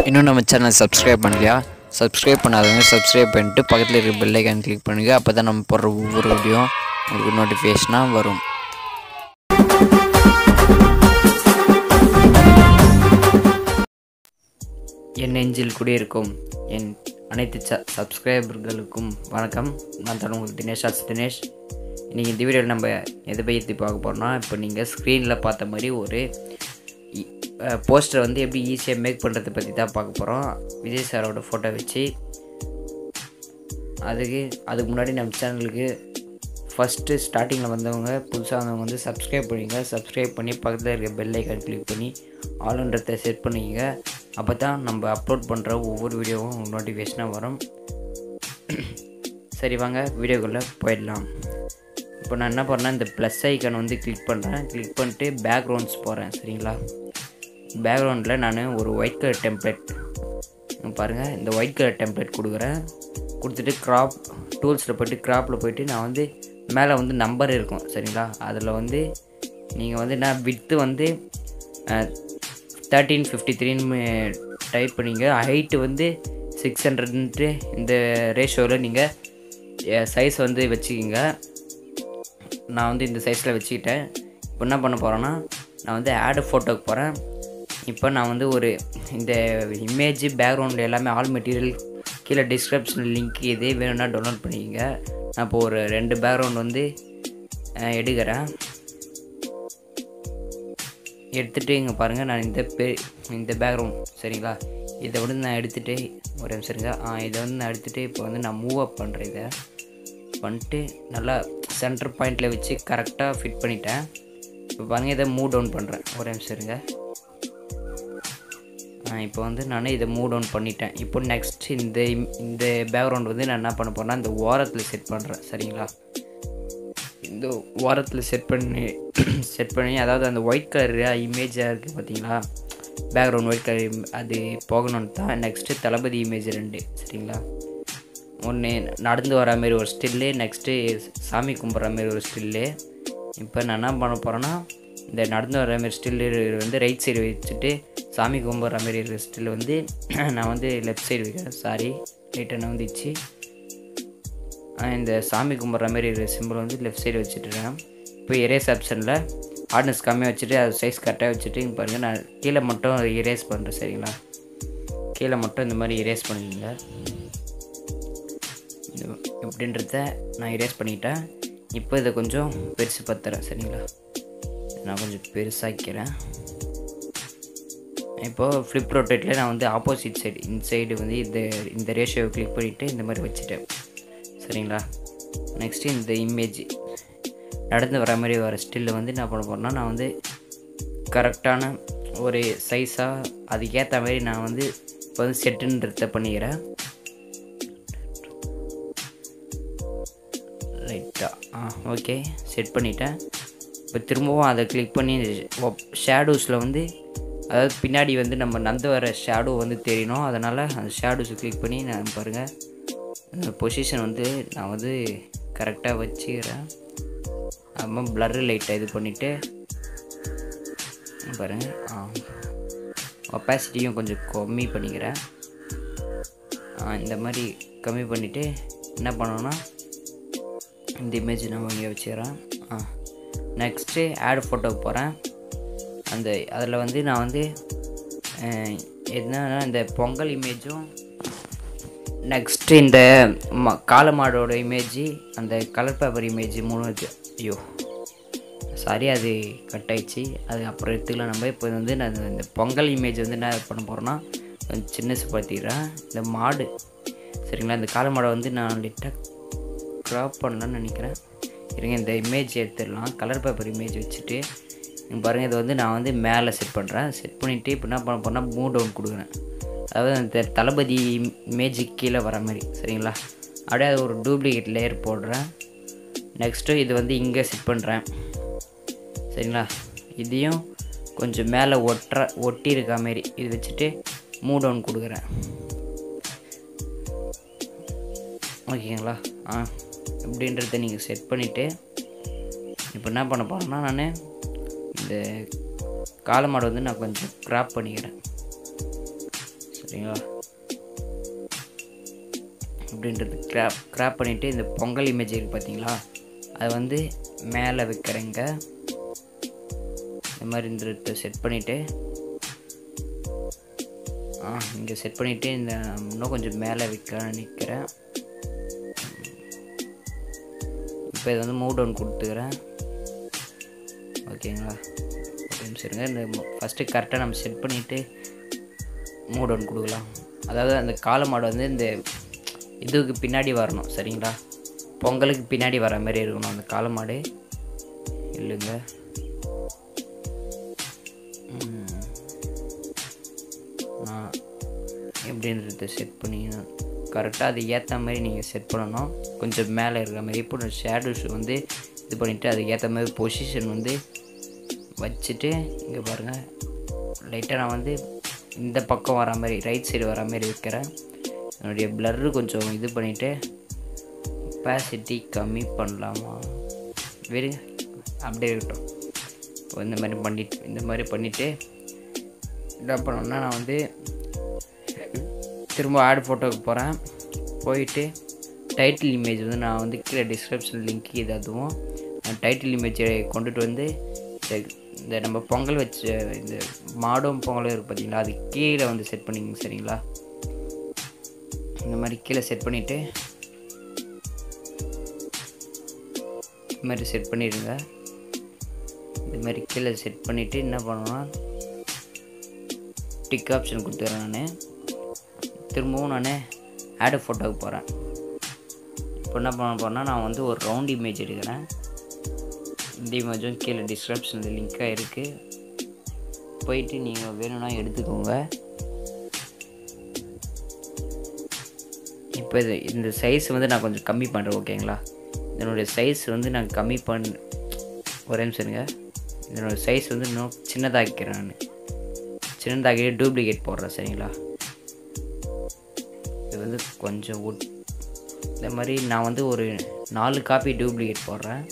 இன்னும் நம்ம channel subscribe பண்ணலையா சப்ஸ்கிரைப் பண்ணாதவங்க சப்ஸ்கிரைப் பண்ணிட்டு பக்கத்தில் இருக்க பெல் ஐக்கான் கிளிக் பண்ணுங்கள் அப்போ தான் நம்ம போடுற ஒவ்வொரு வீடியோ உங்களுக்கு நோட்டிஃபிகேஷனாக வரும் என் நெஞ்சில் குடியிருக்கும் என் அனைத்து ச சப்ஸ்கிரைபர்களுக்கும் வணக்கம் நான் தான் உங்கள் தினேஷ் ஆஸ் தினேஷ் இன்றைக்கி இந்த வீடியோவில் நம்ம எதை பற்றி பார்க்க போகிறோம்னா இப்போ நீங்கள் ஸ்க்ரீனில் பார்த்த மாதிரி ஒரு போஸ்டரை வந்து எப்படி ஈஸியாக மேக் பண்ணுறதை பற்றி தான் பார்க்க போகிறோம் விஜய் சாரோட ஃபோட்டோ வச்சு அதுக்கு அதுக்கு முன்னாடி நம்ம சேனலுக்கு ஃபஸ்ட்டு ஸ்டார்டிங்கில் வந்தவங்க புதுசாக வந்தவங்க வந்து சப்ஸ்கிரைப் பண்ணிங்க சப்ஸ்கிரைப் பண்ணி பக்கத்தில் இருக்க பெல் ஐக்கான் கிளிக் பண்ணி ஆல்ன்றதை செட் பண்ணிக்கங்க அப்போ தான் நம்ம அப்லோட் பண்ணுற ஒவ்வொரு வீடியோவும் நோட்டிஃபிகேஷனாக வரும் சரி வாங்க வீடியோக்குள்ளே போயிடலாம் இப்போ நான் என்ன பண்ணேன் இந்த ப்ளஸ் ஐக்கான் வந்து கிளிக் பண்ணுறேன் கிளிக் பண்ணிட்டு பேக்ரவுண்ட்ஸ் போகிறேன் சரிங்களா பேக்ரவுண்டில் நான் ஒரு ஒயிட் கலர் டெம்ப்ளேட் பாருங்கள் இந்த ஒயிட் கலர் டெம்ப்ளேட் கொடுக்குறேன் கொடுத்துட்டு க்ராப் டூல்ஸில் போய்ட்டு க்ராப்பில் போயிட்டு நான் வந்து மேலே வந்து நம்பர் இருக்கும் சரிங்களா அதில் வந்து நீங்கள் வந்து நான் வித்து வந்து தேர்ட்டீன் ஃபிஃப்டி த்ரீன்னு டைப் பண்ணிங்க ஹைட்டு வந்து சிக்ஸ் ஹண்ட்ரட்ன்ட்டு இந்த ரேஷியோவில் நீங்கள் சைஸ் வந்து வச்சுக்கிங்க நான் வந்து இந்த சைஸில் வச்சுக்கிட்டேன் இப்போ என்ன பண்ண போகிறேன்னா நான் வந்து ஆடு ஃபோட்டோக்கு போகிறேன் இப்போ நான் வந்து ஒரு இந்த இமேஜ் பேக்ரவுண்டில் எல்லாமே ஆல் மெட்டீரியல் கீழே டிஸ்கிரிப்ஷன் லிங்க் இதே வேணும்னா டவுன்லோட் பண்ணிக்கோங்க நான் இப்போ ஒரு ரெண்டு பேக்ரவுண்ட் வந்து எடுக்கிறேன் எடுத்துகிட்டு இங்கே பாருங்கள் நான் இந்த பே இந்த பேக்ரவுண்ட் சரிங்களா இதை வந்து நான் எடுத்துகிட்டு ஒரு நிமிஷம் இருங்க ஆ இதை வந்து நான் எடுத்துகிட்டு இப்போ வந்து நான் மூவ் அப் பண்ணுறேன் இதை பண்ணிட்டு நல்லா சென்டர் பாயிண்டில் வச்சு கரெக்டாக ஃபிட் பண்ணிட்டேன் இப்போ பாருங்கள் இதை மூவ் டவுன் பண்ணுறேன் ஒரு நிமிஷம் இருங்க இப்போ வந்து நான் இதை மூவ் டவுன் பண்ணிட்டேன் இப்போ நெக்ஸ்ட் இந்த இந்த பேக்ரவுண்ட் வந்து நான் என்ன பண்ண போகிறேன்னா இந்த ஓரத்தில் செட் பண்ணுறேன் சரிங்களா இந்த ஓரத்தில் செட் பண்ணி செட் பண்ணி அதாவது அந்த ஒயிட் கலர் இமேஜாக இருக்குது பார்த்தீங்களா பேக்ரவுண்ட் ஒயிட் கலர் அது போகணுன்னு தான் நெக்ஸ்ட்டு தளபதி இமேஜ் ரெண்டு சரிங்களா ஒன்று நடந்து வர மாரி ஒரு ஸ்டில்லு நெக்ஸ்ட்டு சாமி கும்பிட்ற மாரி ஒரு ஸ்டில்லு இப்போ நான் என்ன பண்ண போகிறேன்னா இந்த நடந்து வர மாரி ஸ்டில்லு வந்து ரைட் சைடு வச்சுட்டு சாமி கும்பிட்ற மாரி இருக்கிற ஸ்டில் வந்து நான் வந்து லெஃப்ட் சைடு வைக்கிறேன் சாரி ரைட்டாக வந்துச்சு இந்த சாமி கும்பிட்ற மாரி இருக்கிற சிம்பிள் வந்து லெஃப்ட் சைடு வச்சுட்டுறேன் இப்போ எரேஸ் ஆப்ஷனில் ஹார்ட்னஸ் கம்மியாக வச்சுட்டு அது சைஸ் கரெக்டாக வச்சுட்டு இங்கே பாருங்கள் நான் கீழே மட்டும் இரேஸ் பண்ணுறேன் சரிங்களா கீழே மட்டும் இந்த மாதிரி இரேஸ் பண்ணிடுங்க எப்படின்றத நான் இரேஸ் பண்ணிட்டேன் இப்போ இதை கொஞ்சம் பெருசு பத்துறேன் சரிங்களா நான் கொஞ்சம் பெருசாக்கிறேன் இப்போது ஃப்ளிப் ரோட்டேட்டில் நான் வந்து ஆப்போசிட் சைடு இந்த சைடு வந்து இந்த இந்த ரேஷியோவை கிளிக் பண்ணிவிட்டு இந்த மாதிரி வச்சுட்டேன் சரிங்களா நெக்ஸ்ட்டு இந்த இமேஜ் நடந்து வர மாதிரி வர ஸ்டில்லை வந்து என்ன பண்ண போகிறேன்னா நான் வந்து கரெக்டான ஒரு சைஸாக அதுக்கேற்ற மாதிரி நான் வந்து இப்போ வந்து செட்டுன்றத பண்ணிக்கிறேன் ரைட்டாக ஆ ஓகே செட் பண்ணிட்டேன் இப்போ திரும்பவும் அதை கிளிக் பண்ணி ஷேடோஸில் வந்து அதாவது பின்னாடி வந்து நம்ம நந்து வர ஷேடோ வந்து தெரியணும் அதனால் அந்த ஷேடோஸை கிளிக் பண்ணி நான் பாருங்கள் அந்த பொசிஷன் வந்து நான் வந்து கரெக்டாக வச்சுக்கிறேன் அப்புறமா ப்ளரு லைட்டை இது பண்ணிவிட்டு பாருங்கள் ஆ ஒப்பாசிட்டியும் கொஞ்சம் கம்மி பண்ணிக்கிறேன் இந்த மாதிரி கம்மி பண்ணிவிட்டு என்ன பண்ணோன்னா இந்த இமேஜ் நம்ம இங்கே வச்சுக்கிறேன் ஆ நெக்ஸ்ட்டு ஆட் ஃபோட்டோக்கு போகிறேன் அந்த அதில் வந்து நான் வந்து என்னன்னா இந்த பொங்கல் இமேஜும் நெக்ஸ்ட்டு இந்த ம காலமாடோட இமேஜி அந்த கலர் பேப்பர் இமேஜ் மூணு இருக்கு ஐயோ சாரி அது கட் ஆயிடுச்சு அது அப்புறம் எடுத்துக்கலாம் நம்ம இப்போ வந்து நான் இந்த பொங்கல் இமேஜ் வந்து என்ன பண்ண போகிறேன்னா கொஞ்சம் சின்னசு படுத்திடுறேன் இந்த மாடு சரிங்களா இந்த காளை மாடை வந்து நான் லிட்டாக க்ராப் பண்ணலான்னு நினைக்கிறேன் இருங்க இந்த இமேஜ் எடுத்துடலாம் கலர் பேப்பர் இமேஜ் வச்சுட்டு நீங்கள் பாருங்கள் இதை வந்து நான் வந்து மேலே செட் பண்ணுறேன் செட் பண்ணிவிட்டு இப்போ என்ன பண்ண போனால் மூ டவுன் கொடுக்குறேன் அதாவது அந்த தளபதி இமேஜுக்கு கீழே வர மாதிரி சரிங்களா அப்படியே அது ஒரு டூப்ளிகேட் லேயர் போடுறேன் நெக்ஸ்ட்டு இது வந்து இங்கே செட் பண்ணுறேன் சரிங்களா இதையும் கொஞ்சம் மேலே ஒட்டுற ஒட்டி இருக்க மாரி இது வச்சுட்டு மூ டவுன் கொடுக்குறேன் ஓகேங்களா ஆ எப்படின்றத நீங்கள் செட் பண்ணிவிட்டு இப்போ என்ன பண்ண போகிறேன்னா நான் இந்த காளை மாடு வந்து நான் கொஞ்சம் க்ராப் பண்ணிக்கிறேன் சரிங்களா அப்படின்றது கிராப் கிராப் பண்ணிவிட்டு இந்த பொங்கல் இமேஜ் இருக்குது பார்த்தீங்களா அதை வந்து மேலே வைக்கிறேங்க இந்த மாதிரி இந்த செட் பண்ணிவிட்டு ஆ இங்கே செட் பண்ணிவிட்டு இந்த இன்னும் கொஞ்சம் மேலே வைக்க நிற்கிறேன் இப்போ இது வந்து மூவ் டவுன் கொடுத்துக்கிறேன் ஓகேங்களா ஒரு நிமிஷம் இருங்க இந்த ஃபஸ்ட்டு கரெக்டாக நம்ம செட் பண்ணிவிட்டு மூவ் டவுன் கொடுக்கலாம் அதாவது அந்த காளை மாடு வந்து இந்த இதுக்கு பின்னாடி வரணும் சரிங்களா பொங்கலுக்கு பின்னாடி வர மாதிரி இருக்கணும் அந்த காளை மாடு இல்லைங்க ம். நான் எப்படின்றத செட் பண்ணி கரெக்டாக அது ஏற்ற மாதிரி நீங்கள் செட் பண்ணணும் கொஞ்சம் மேலே இருக்கிற மாதிரி இப்போ நான் ஷேடோஸ் வந்து இது பண்ணிவிட்டு அதுக்கு ஏற்ற மாதிரி பொசிஷன் வந்து வச்சுட்டு இங்கே பாருங்கள் லைட்டாக நான் வந்து இந்த பக்கம் வர மாதிரி ரைட் சைடு வர மாதிரி வைக்கிறேன் என்னுடைய பிளர்ரு கொஞ்சம் இது பண்ணிவிட்டு கெப்பாசிட்டி கம்மி பண்ணலாமா வெறும் அப்படியே இருக்கட்டும் இப்போ இந்த மாதிரி பண்ணிட்டு இந்த மாதிரி பண்ணிவிட்டு என்ன பண்ணோம்னா நான் வந்து திரும்ப ஆட் ஃபோட்டோவுக்கு போகிறேன் போயிட்டு டைட்டில் இமேஜ் வந்து நான் வந்து கீழே டிஸ்கிரிப்ஷன் லிங்க் இது அதுவும் நான் டைட்டில் இமேஜை கொண்டுட்டு வந்து இந்த- இந்த நம்ம பொங்கல் வச்ச இந்த மாடும் பொங்கலும் இருக்குது பார்த்தீங்களா அது கீழே வந்து செட் பண்ணிங்க சரிங்களா இந்த மாதிரி கீழே செட் பண்ணிவிட்டு இந்த மாதிரி செட் பண்ணிடுங்க இந்த மாதிரி கீழே செட் பண்ணிவிட்டு என்ன பண்ணணும்னா டிக் ஆப்ஷன் கொடுத்துறேன் நான் திரும்பவும் நான் ஆடு ஃபோட்டோவுக்கு போகிறேன் இப்போ என்ன பண்ண போகிறேன்னா நான் வந்து ஒரு ரவுண்ட் இமேஜ் எடுக்கிறேன் இந்த இமேஜும் கீழே டிஸ்கிரிப்ஷனில் லிங்காக இருக்குது போயிட்டு நீங்கள் வேணும்னா எடுத்துக்கோங்க இப்போ இது இந்த சைஸ் வந்து நான் கொஞ்சம் கம்மி பண்ணுறேன் ஓகேங்களா இதனுடைய சைஸ் வந்து நான் கம்மி பண்ண ஒரே நிமிஷம் இருங்க இதனோட சைஸ் வந்து இன்னும் சின்னதாக்கிக்கிறேன் நான் சின்னதாக்கிட்டு டூப்ளிகேட் போடுறேன் சரிங்களா இது வந்து கொஞ்சம் உட் இந்த மாதிரி நான் வந்து ஒரு நாலு காப்பி டூப்ளிகேட் போடுறேன்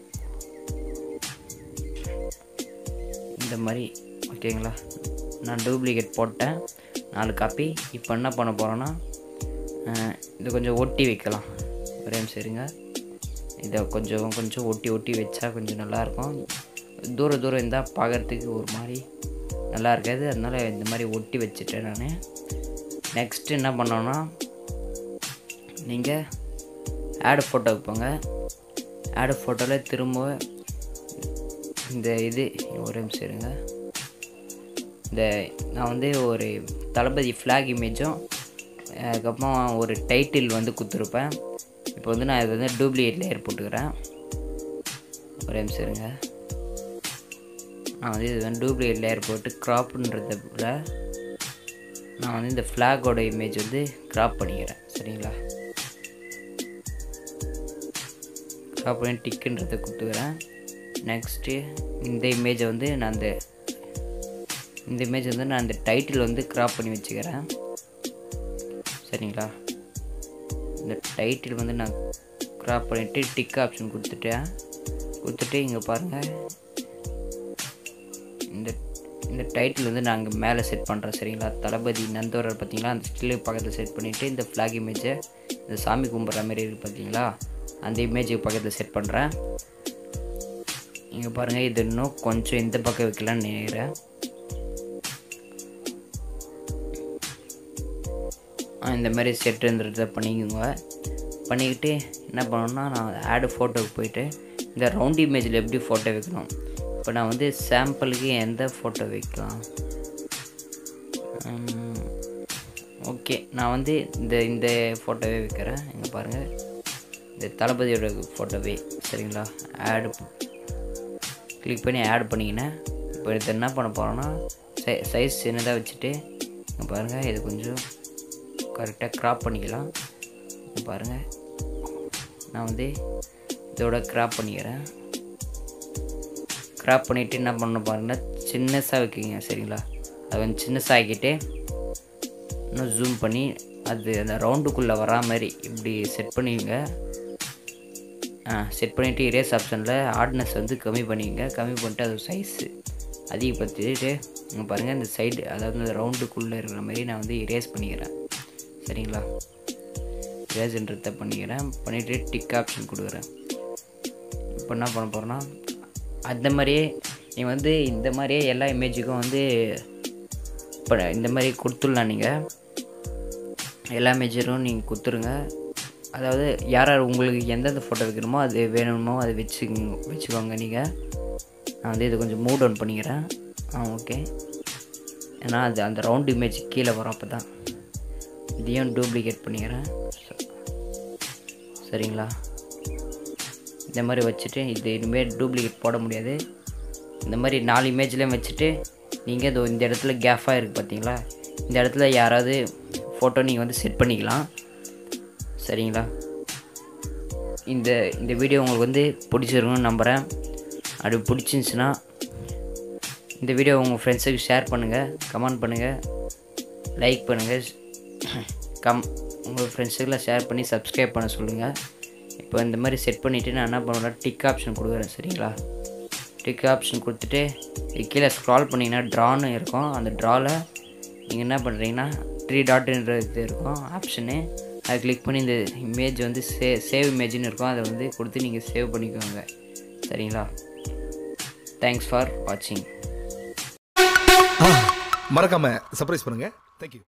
இந்த மாதிரி ஓகேங்களா நான் டூப்ளிகேட் போட்டேன் நாலு காப்பி இப்போ என்ன பண்ண போகிறேன்னா இதை கொஞ்சம் ஒட்டி வைக்கலாம் ஒரே நிமிஷம் இருங்க இதை கொஞ்சம் கொஞ்சம் ஒட்டி ஒட்டி வச்சா கொஞ்சம் நல்லாயிருக்கும் தூர தூரம் இருந்தால் பார்க்குறதுக்கு ஒரு மாதிரி நல்லா இருக்காது அதனால் இந்த மாதிரி ஒட்டி வச்சுட்டேன் நான் நெக்ஸ்ட்டு என்ன பண்ணோன்னா நீங்கள் ஆடு ஃபோட்டோவுக்கு போங்க ஆடு ஃபோட்டோவில் திரும்ப இந்த இது ஒரு நிமிஷம் இருங்க இந்த நான் வந்து ஒரு தளபதி ஃப்ளாக் இமேஜும் அதுக்கப்புறம் ஒரு டைட்டில் வந்து கொடுத்துருப்பேன் இப்போ வந்து நான் இது வந்து டூப்ளிகேட் லேயர் போட்டுக்கிறேன் ஒரே நிமிஷம் இருங்க நான் வந்து இது வந்து டூப்ளிகேட் லேயர் போட்டு க்ராப்ன்றத விட நான் வந்து இந்த ஃப்ளாகோட இமேஜ் வந்து க்ராப் பண்ணிக்கிறேன் சரிங்களா க்ராப் பண்ணி டிக்குன்றதை கொடுத்துக்கிறேன் நெக்ஸ்ட்டு இந்த இமேஜை வந்து நான் அந்த இந்த இமேஜ் வந்து நான் அந்த டைட்டில் வந்து க்ராப் பண்ணி வச்சுக்கிறேன் சரிங்களா இந்த டைட்டில் வந்து நான் க்ராப் பண்ணிவிட்டு டிக் ஆப்ஷன் கொடுத்துட்டேன் கொடுத்துட்டு இங்கே பாருங்கள் இந்த இந்த டைட்டில் வந்து நான் அங்கே மேலே செட் பண்ணுறேன் சரிங்களா தளபதி நந்தோரர் பார்த்தீங்களா அந்த ஸ்டில்லு பக்கத்தில் செட் பண்ணிவிட்டு இந்த ஃப்ளாக் இமேஜை இந்த சாமி கும்பிட்ற மாதிரி இருக்குது பார்த்தீங்களா அந்த இமேஜுக்கு பக்கத்தில் செட் பண்ணுறேன் இங்கே பாருங்கள் இது இன்னும் கொஞ்சம் இந்த பக்கம் வைக்கலாம்னு நினைக்கிறேன் ஆ, இந்த மாதிரி செட்டுன்றத பண்ணிக்கோங்க பண்ணிக்கிட்டு என்ன பண்ணணும்னா நான் ஆடு ஃபோட்டோவுக்கு போயிட்டு இந்த ரவுண்ட் இமேஜில் எப்படி ஃபோட்டோ வைக்கணும் இப்போ நான் வந்து சாம்பிளுக்கு எந்த ஃபோட்டோ வைக்கலாம் ஓகே நான் வந்து இந்த இந்த ஃபோட்டோவே வைக்கிறேன் இங்கே பாருங்கள் இந்த தளபதியோட ஃபோட்டோவே சரிங்களா ஆடு கிளிக் பண்ணி ஆட் பண்ணிக்கினேன் இப்போ இது என்ன பண்ண போகிறோன்னா சை சைஸ் சின்னதாக வச்சுட்டு இங்கே பாருங்கள் இது கொஞ்சம் கரெக்டாக க்ராப் பண்ணிக்கலாம் இங்க பாருங்கள் நான் வந்து இதோட க்ராப் பண்ணிக்கிறேன் க்ராப் பண்ணிவிட்டு என்ன பண்ண பாருங்கன்னா சின்னஸாக வைக்கிங்க சரிங்களா அதை வந்து சின்னஸாக ஆக்கிட்டு இன்னும் ஜூம் பண்ணி அது அந்த ரவுண்டுக்குள்ளே வரா மாதிரி இப்படி செட் பண்ணிங்க செட் பண்ணிவிட்டு இரேஸ் ஆப்ஷனில் ஹார்ட்னஸ் வந்து கம்மி பண்ணிங்க கம்மி பண்ணிட்டு அது சைஸு அதிகப்படுத்திட்டு இங்க பாருங்கள் இந்த சைடு அதாவது இந்த ரவுண்டுக்குள்ளே இருக்கிற மாதிரி நான் வந்து இரேஸ் பண்ணிக்கிறேன் சரிங்களா இரேஸ்ன்றதை பண்ணிக்கிறேன் பண்ணிவிட்டு டிக் ஆப்ஷன் கொடுக்குறேன் இப்போ என்ன பண்ண போகிறேன்னா அந்த மாதிரியே நீ வந்து இந்த மாதிரியே எல்லா இமேஜுக்கும் வந்து இப்போ இந்த மாதிரி கொடுத்துடலாம் நீங்கள் எல்லா இமேஜரும் நீங்கள் கொடுத்துருங்க அதாவது யார் யார் உங்களுக்கு எந்தெந்த ஃபோட்டோ வைக்கணுமோ அது வேணுமோ அதை வச்சு வச்சுக்கோங்க நீங்கள் நான் வந்து இதை கொஞ்சம் மூவ் டவுன் பண்ணிக்கிறேன் ஆ ஓகே ஏன்னா அது அந்த ரவுண்ட் இமேஜ் கீழே வரும் அப்போ தான் இதையும் டூப்ளிகேட் பண்ணிக்கிறேன் சரிங்களா இந்த மாதிரி வச்சுட்டு இது இனிமேல் டூப்ளிகேட் போட முடியாது இந்த மாதிரி நாலு இமேஜ்லேயும் வச்சுட்டு நீங்கள் இதோ இந்த இடத்துல கேஃபாக இருக்குது பார்த்தீங்களா இந்த இடத்துல யாராவது ஃபோட்டோ நீங்கள் வந்து செட் பண்ணிக்கலாம் சரிங்களா இந்த இந்த வீடியோ உங்களுக்கு வந்து பிடிச்சிருக்குன்னு நம்புகிறேன் அப்படி பிடிச்சிருந்துச்சுன்னா இந்த வீடியோ உங்கள் ஃப்ரெண்ட்ஸுக்கு ஷேர் பண்ணுங்கள் கமெண்ட் பண்ணுங்கள் லைக் பண்ணுங்கள் கம் உங்கள் ஃப்ரெண்ட்ஸுக்கெல்லாம் ஷேர் பண்ணி சப்ஸ்கிரைப் பண்ண சொல்லுங்கள் இப்போ இந்த மாதிரி செட் பண்ணிவிட்டு நான் என்ன பண்ணுவேன்னா டிக் ஆப்ஷன் கொடுக்குறேன் சரிங்களா டிக் ஆப்ஷன் கொடுத்துட்டு இது கீழே ஸ்க்ரால் பண்ணிங்கன்னா ட்ரான்னு இருக்கும் அந்த ட்ராவில் நீங்கள் என்ன பண்ணுறீங்கன்னா த்ரீ டாட்ன்ற இது இருக்கும் ஆப்ஷனு அதை கிளிக் பண்ணி இந்த இமேஜ் வந்து சே சேவ் இமேஜ்னு இருக்கும் அதை வந்து கொடுத்து நீங்கள் சேவ் பண்ணிக்கோங்க சரிங்களா தேங்க்ஸ் ஃபார் வாட்சிங் மறக்காம சர்ப்ரைஸ் பண்ணுங்க தேங்க்யூ